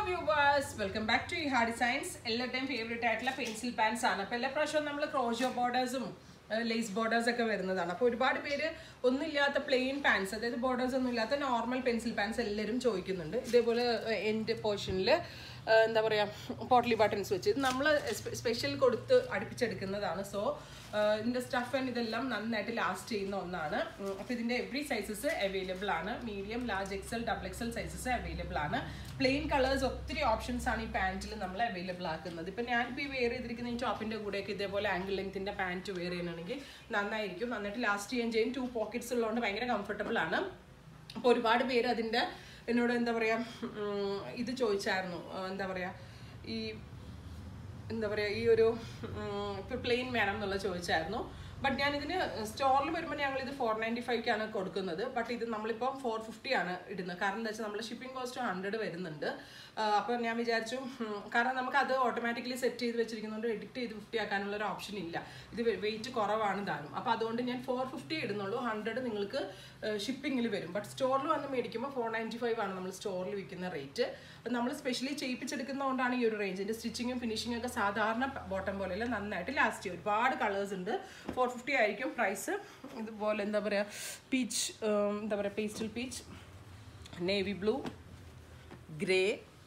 viewers welcome back to ഈ hard designs എല്ലാവരുടെയും favourite ആയിട്ടുള്ള പെൻസിൽ പാൻസ് ആണ് അപ്പോൾ എല്ലാ പ്രാവശ്യവും നമ്മൾ ക്രോഷോ ബോർഡേഴ്സും ലേസ് ബോർഡേഴ്സ് ഒക്കെ വരുന്നതാണ് അപ്പോൾ ഒരുപാട് പേര് ഒന്നുമില്ലാത്ത പ്ലെയിൻ പാൻസ് അതായത് ബോർഡേഴ്സ് ഒന്നും ഇല്ലാത്ത നോർമൽ പെൻസിൽ പാൻസ് എല്ലാവരും ചോദിക്കുന്നുണ്ട് ഇതേപോലെ എൻഡ് പോർഷനിൽ എന്താ പറയുക പോട്ട്ലി ബട്ടൺസ് വെച്ച് ഇത് നമ്മൾ സ്പെഷ്യൽ കൊടുത്ത് അടുപ്പിച്ചെടുക്കുന്നതാണ് സോ ഇതിൻ്റെ സ്റ്റഫ് ആൻഡ് ഇതെല്ലാം നന്നായിട്ട് ലാസ്റ്റ് ചെയ്യുന്ന ഒന്നാണ് അപ്പോൾ ഇതിൻ്റെ എവറി സൈസസ് അവൈലബിൾ ആണ് medium large XL double XL sizes available ആണ് പ്ലെയിൻ കളേഴ്സ് ഒത്തിരി ഓപ്ഷൻസ് ആണ് ഈ പാൻറ്റിൽ നമ്മൾ അവൈലബിൾ ആക്കുന്നത് ഇപ്പം ഞാനിപ്പോൾ ഈ വെയർ ചെയ്തിരിക്കുന്ന ഈ ടോപ്പിൻ്റെ കൂടെയൊക്കെ ഇതേപോലെ ആംഗിൾ ലെങ്ത്തിൻ്റെ പാൻറ്റ് വെയർ ചെയ്യണമെങ്കിൽ നന്നായിരിക്കും നന്നായിട്ട് ലാസ്റ്റ് ചെയ്യാൻ ചെയ്യും ടു പോക്കറ്റ്സ് ഉള്ളതുകൊണ്ട് ഭയങ്കര കംഫർട്ടബിൾ ആണ് അപ്പോൾ ഒരുപാട് പേര് അതിൻ്റെ എന്നോട് എന്താ പറയുക ഇത് ചോദിച്ചായിരുന്നു എന്താ പറയുക ഈ എന്താ പറയുക ഈ ഒരു ഇപ്പോൾ പ്ലെയിൻ വേണം എന്നുള്ള ചോദിച്ചായിരുന്നു ബട്ട് ഞാൻ ഇതിന് സ്റ്റോറിൽ വരുമ്പോൾ ഞങ്ങൾ ഇത് ഫോർ നയൻറ്റി ഫൈവ്ക്കാണ് കൊടുക്കുന്നത് ബട്ട് ഇത് നമ്മളിപ്പോൾ ഫോർ ഫിഫ്റ്റി ആണ് ഇടുന്നത് കാരണം എന്താ വെച്ചാൽ നമ്മൾ ഷിപ്പിംഗ് കോസ്റ്റ് ഹൺഡ്രഡ് വരുന്നുണ്ട് അപ്പോൾ ഞാൻ വിചാരിച്ചു കാരണം നമുക്ക് അത് ഓട്ടോമാറ്റിക്കലി സെറ്റ് ചെയ്ത് വെച്ചിരിക്കുന്നതുകൊണ്ട് എഡിറ്റ് ചെയ്ത് ഫിഫ്റ്റി ആക്കാനുള്ള ഒരു ഓപ്ഷൻ ഇല്ല ഇത് വെയിറ്റ് കുറവാണ് താനും അപ്പോൾ അതുകൊണ്ട് ഞാൻ ഫോർ ഫിഫ്റ്റി ഇടുന്നുള്ളൂ ഹൺഡ്രഡ് നിങ്ങൾക്ക് ഷിപ്പിങ്ങിൽ വരും ബട്ട് സ്റ്റോറിൽ വന്ന് മേടിക്കുമ്പോൾ ഫോർ നയൻറ്റി ഫൈവ് ആണ് നമ്മൾ സ്റ്റോറിൽ വിൽക്കുന്ന റേറ്റ് നമ്മൾ സ്പെഷ്യലി ചെയ്യിപ്പിച്ചെടുക്കുന്നതുകൊണ്ടാണ് ഈ ഒരു റേഞ്ച് ഇതിൻ്റെ സ്റ്റിച്ചിങ്ങും ഫിനിഷിങ്ങും ഒക്കെ സാധാരണ ബോട്ടം പോലെയല്ല നന്നായിട്ട് ലാസ്റ്റ് ചെയ്യും ഒരുപാട് കളേഴ്സ് ഉണ്ട് ഫോർ ഫിഫ്റ്റി ആയിരിക്കും പ്രൈസ് ഇതുപോലെ എന്താ പറയുക പീച്ച് എന്താ പറയുക pastel peach navy blue grey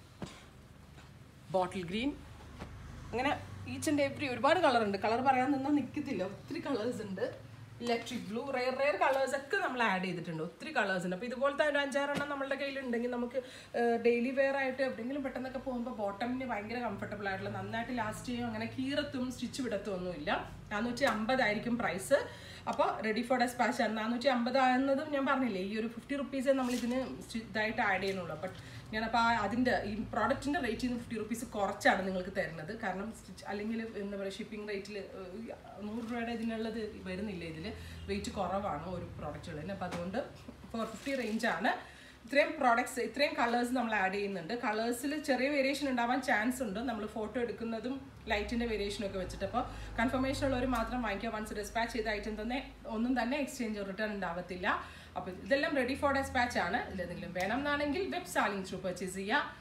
bottle green അങ്ങനെ ഈച്ച് ആൻഡ് എവറി ഒരുപാട് കളർ ഉണ്ട് കളർ പറയാൻ നിന്നാൽ നിൽക്കത്തില്ല ഒത്തിരി കളേഴ്സ് ഉണ്ട് electric blue rare rare colours ഒക്കെ നമ്മൾ ആഡ് ചെയ്തിട്ടുണ്ട് ഒത്തിരി കളേഴ്സ് ഉണ്ട് അപ്പോൾ ഇതുപോലത്തെ ഒരു അഞ്ചാറെണ്ണം നമ്മളുടെ കയ്യിൽ ഉണ്ടെങ്കിൽ നമുക്ക് ഡെയിലി വെയർ ആയിട്ട് എവിടെയെങ്കിലും പെട്ടെന്നൊക്കെ പോകുമ്പോൾ ബോട്ടമിന് ഭയങ്കര കംഫർട്ടബിൾ ആയിട്ടുള്ള നന്നായിട്ട് ലാസ്റ്റ് ചെയ്യും അങ്ങനെ കീറത്തും സ്റ്റിച്ച് വിടത്തും ഒന്നുമില്ല നാനൂറ്റി അമ്പതായിരിക്കും പ്രൈസ് അപ്പോൾ റെഡി ഫോർ ഡെസ്പാച്ച് ആണ് നാനൂറ്റി അമ്പത് ആകുന്നതും ഞാൻ പറഞ്ഞില്ലേ ഈ ഒരു ഫിഫ്റ്റി റുപ്പീസേ നമ്മൾ ഇതിന് ഇതായിട്ട് ആഡ് ചെയ്യണുള്ളൂ ബട്ട് ഞാനപ്പോൾ അതിൻ്റെ ഈ പ്രോഡക്റ്റിൻ്റെ റേറ്റ് നിന്ന് ഫിഫ്റ്റി റുപ്പീസ് കുറച്ചാണ് നിങ്ങൾക്ക് തരുന്നത് കാരണം സ്റ്റിച്ച് അല്ലെങ്കിൽ എന്താ പറയുക ഷിപ്പിംഗ് റേറ്റിൽ നൂറ് രൂപയുടെ ഇതിനുള്ളത് വരുന്നില്ല ഇതിൽ വെയിറ്റ് കുറവാണ് ഒരു പ്രോഡക്റ്റുകളിൽ അപ്പോൾ അതുകൊണ്ട് ഫോർ ഫിഫ്റ്റി റേഞ്ചാണ് ഇത്രയും പ്രോഡക്ട്സ് ഇത്രയും കളേഴ്സ് നമ്മൾ ആഡ് ചെയ്യുന്നുണ്ട് കളേഴ്സിൽ ചെറിയ വേരിയേഷൻ ഉണ്ടാവാൻ ചാൻസ് ഉണ്ട് നമ്മൾ ഫോട്ടോ എടുക്കുന്നതും ലൈറ്റിൻ്റെ വേരിയേഷനും ഒക്കെ വെച്ചിട്ട് അപ്പോൾ കൺഫർമേഷൻ ഉള്ളവർ മാത്രം വാങ്ങിക്കുക വൺസ് ഡെസ്പാച്ച് ചെയ്ത ഐറ്റം തന്നെ ഒന്നും തന്നെ എക്സ്ചേഞ്ച് റിട്ടേൺ ഉണ്ടാവത്തില്ല അപ്പോൾ ഇതെല്ലാം റെഡി ഫോർ ഡെസ്പാച്ച് ആണ് ഇതിലെന്തെങ്കിലും വേണം എന്നാണെങ്കിൽ വെബ് സാലിംഗ് ത്രൂ പർച്ചേസ് ചെയ്യുക